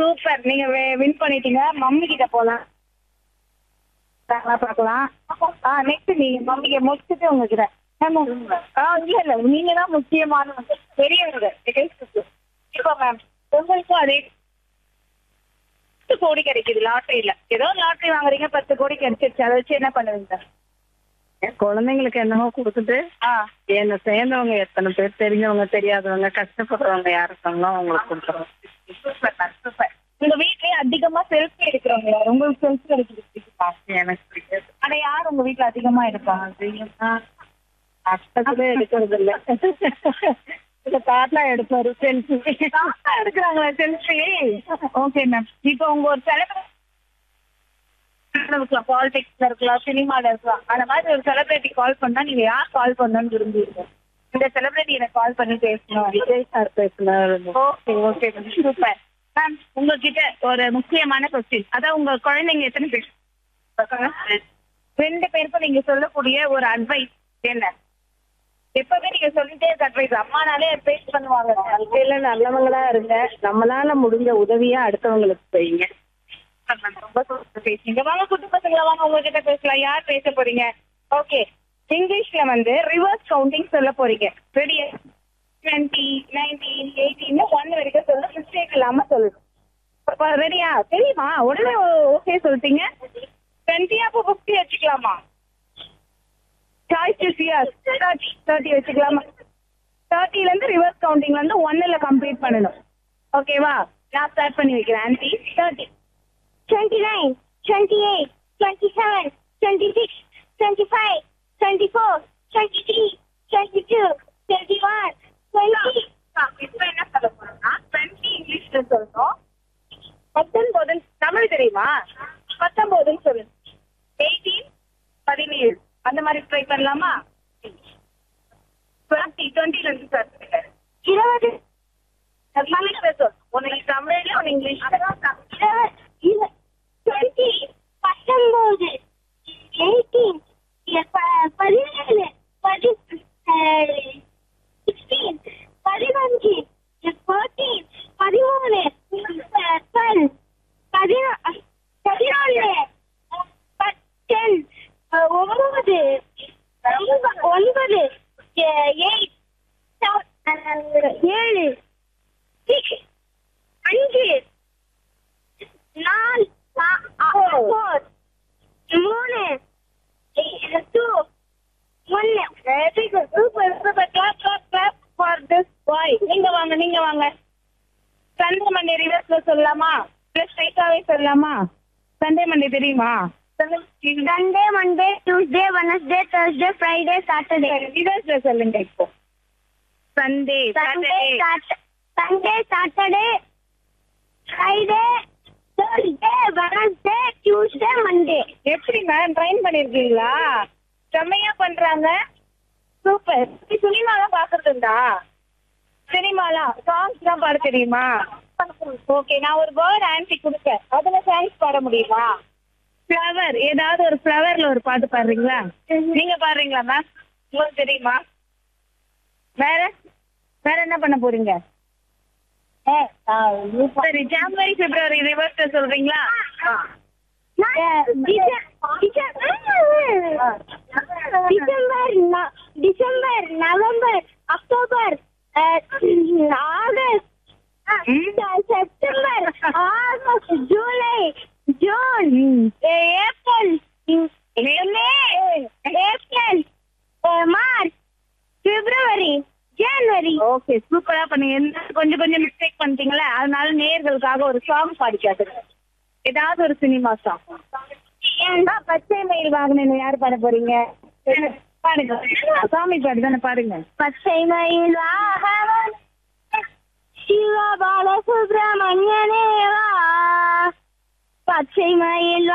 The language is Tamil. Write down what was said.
சூப்பர் நீங்க வின் பண்ணிட்டீங்க மம்மி கிட்ட போலாம் பார்க்கலாம் ஆ நெக்ஸ்ட் நீங்க மம்மிக்கு முடிச்சுட்டு உங்ககிட்ட மேம் ஆ இல்ல இல்ல நீங்க தான் முக்கியமானவங்க பெரியவங்க நிகழ்ச்சிக்கு இப்போ மேம் உங்களுக்கும் அதே பத்து கோடி கிடைக்குது லாட்டரியில ஏதோ லாட்டரி வாங்குறீங்க பத்து கோடி கிடைச்சிருச்சு அதை வச்சு என்ன பண்ணுவீங்க என் குழந்தைங்களுக்கு என்னவோ கொடுத்துட்டு ஆ என்ன சேர்ந்தவங்க எத்தனை பேர் தெரிஞ்சவங்க தெரியாதவங்க கஷ்டப்படுறவங்க யார் இருக்காங்களோ அவங்களுக்கு கொடுத்துருவோம் சூப்பர் மேம் சூப்பர் உங்க வீட்லயே அதிகமா செல்ஃபி எடுக்கிறவங்க யார் உங்களுக்கு செல்ஃபி எடுக்கிறது பிடிக்குமா எனக்கு பிடிக்காது ஆனா யார் உங்க வீட்ல அதிகமா எடுப்பாங்க கஷ்டத்துல எடுக்கிறது இல்ல இந்த தாத்தா எடுப்பாரு செல்ஃபி தாத்தா எடுக்கிறாங்களா செல்ஃபி ஓகே மேம் இப்போ உங்க ஒரு செலிபிரிட்டி இருக்கலாம் பாலிடிக்ஸ்ல இருக்கலாம் சினிமால இருக்கலாம் அந்த மாதிரி ஒரு செலிபிரிட்டி கால் பண்ணா நீங்க யார் கால் பண்ணணும்னு விரும்புவீங்க இந்த செலிபிரிட்டி எனக்கு கால் பண்ணி பேசணும் விஜய் சார் பேசினாரு ஓகே ஓகே சூப்பர் மேம் உங்ககிட்ட ஒரு முக்கியமான கொஸ்டின் அதான் உங்க குழந்தைங்க எத்தனை பேர் ரெண்டு பேருக்கும் நீங்க சொல்லக்கூடிய ஒரு அட்வைஸ் என்ன எப்பவுமே நீங்க சொல்லிட்டே இருக்க அட்வைஸ் அம்மானாலே பேஸ் பண்ணுவாங்க வாழ்க்கையில நல்லவங்களா இருங்க நம்மளால முடிஞ்ச உதவியா அடுத்தவங்களுக்கு செய்யுங்க ரொம்ப சூப்பரா பேசுனீங்க வாங்க குட்டி பசங்களா வாங்க உங்ககிட்ட பேசலாம் யார் பேச போறீங்க ஓகே இங்கிலீஷ்ல வந்து ரிவர்ஸ் கவுண்டிங் சொல்ல போறீங்க ரெடியா டுவெண்ட்டி நைன்டீன் எயிட்டீன் ஒன் வரைக்கும் சொல்ல மிஸ்டேக் இல்லாம சொல்லணும் ரெடியா தெரியுமா உடனே ஓகே சொல்லிட்டீங்க டுவெண்ட்டி அப்போ ஃபிஃப்டி வச்சுக்கலாமா சாய்ஸ் இயர்ஸ் தேர்ட்டி தேர்ட்டி வச்சுக்கலாமா தேர்ட்டில இருந்து ரிவர்ஸ் கவுண்டிங்ல இருந்து ஒன்னுல கம்ப்ளீட் பண்ணணும் ஓகேவா நான் ஸ்டார்ட் பண்ணி வைக்கிறேன் ஆன்டி தேர்ட்டி 29, 28, 27, 26, 25, 24, 23, 22, 21, 20. இப்ப என்ன சொல்ல போறோம்னா டுவெண்ட்டி இங்கிலீஷ்ல சொல்லணும் பத்தொன்பது தமிழ் தெரியுமா பத்தொன்பதுன்னு சொல்லு எயிட்டீன் பதினேழு அந்த மாதிரி ட்ரை பண்ணலாமா டுவெண்ட்டி டுவெண்ட்டில இருந்து ஸ்டார்ட் பண்ணுங்க இருபது தமிழ்ல சொல் ஒன்னு தமிழ்ல ஒன்னு இங்கிலீஷ்ல இருபது இரு- twenty, பத்தொன்பது எயிட்டீன் பதினேழு பதி சிக்ஸ்டீன் பதினஞ்சு ஃபோர்டீன் பதிமூணு டுவெல் பதினா பதினாலு டென் ஒன்பது ஒன்பது எயிட் ஏழு சிக்ஸ் அஞ்சு நாலு ஃபோர் மூணு டூ ஒன்னு very good super super clap clap clap for this boy நீங்க வாங்க நீங்க வாங்க சண்டே மண்டே ரிவர்ஸ்ல சொல்லலாமா இல்ல ஸ்ட்ரைட்டாவே சொல்லலாமா சண்டே மண்டே தெரியுமா Sunday Monday Tuesday Wednesday Thursday Friday Saturday ரிவர்ஸ்ல சொல்லுங்க இப்போ Sunday Sunday Sunday Saturday Friday Thursday Wednesday Tuesday Monday எப்படி மேம் ட்ரைன் பண்ணிருக்கீங்களா செம்மையா பண்றாங்க சூப்பர் சினிமாலாம் பாக்குறதுண்டா சினிமாலாம் சாங்ஸ் தான் பாட தெரியுமா ஓகே நான் ஒரு வேர்ட் ஆன்சி கொடுப்பேன் அதுல சாங்ஸ் பாட முடியுமா ஃப்ளவர் ஏதாவது ஒரு ஃப்ளவர்ல ஒரு பாட்டு பாடுறீங்களா நீங்க பாடுறீங்களா மேம் உங்களுக்கு தெரியுமா வேற வேற என்ன பண்ண போறீங்க சரி ஜான்வரி பிப்ரவரி ரிவர்ஸ் சொல்றீங்களா December December November October August September August July June April May April March February January okay சூப்பரா பண்ணீங்க என்ன கொஞ்சம் கொஞ்சம் மிஸ்டேக் பண்ணிட்டீங்களே அதனால நேயர்களுக்காக ஒரு சாங் பாடி காட்டுங்க ஏதாவது ஒரு சினிமா சாங் ஏன்னா பச்சை மயில் வாங்கினு யார் பாட போறீங்க பாடுங்க சாமி பாடு தானே பாடுங்க பச்சை மயில் வாகவன் சிவ பாலசுப்ரமணியனேவா பச்சை மயில்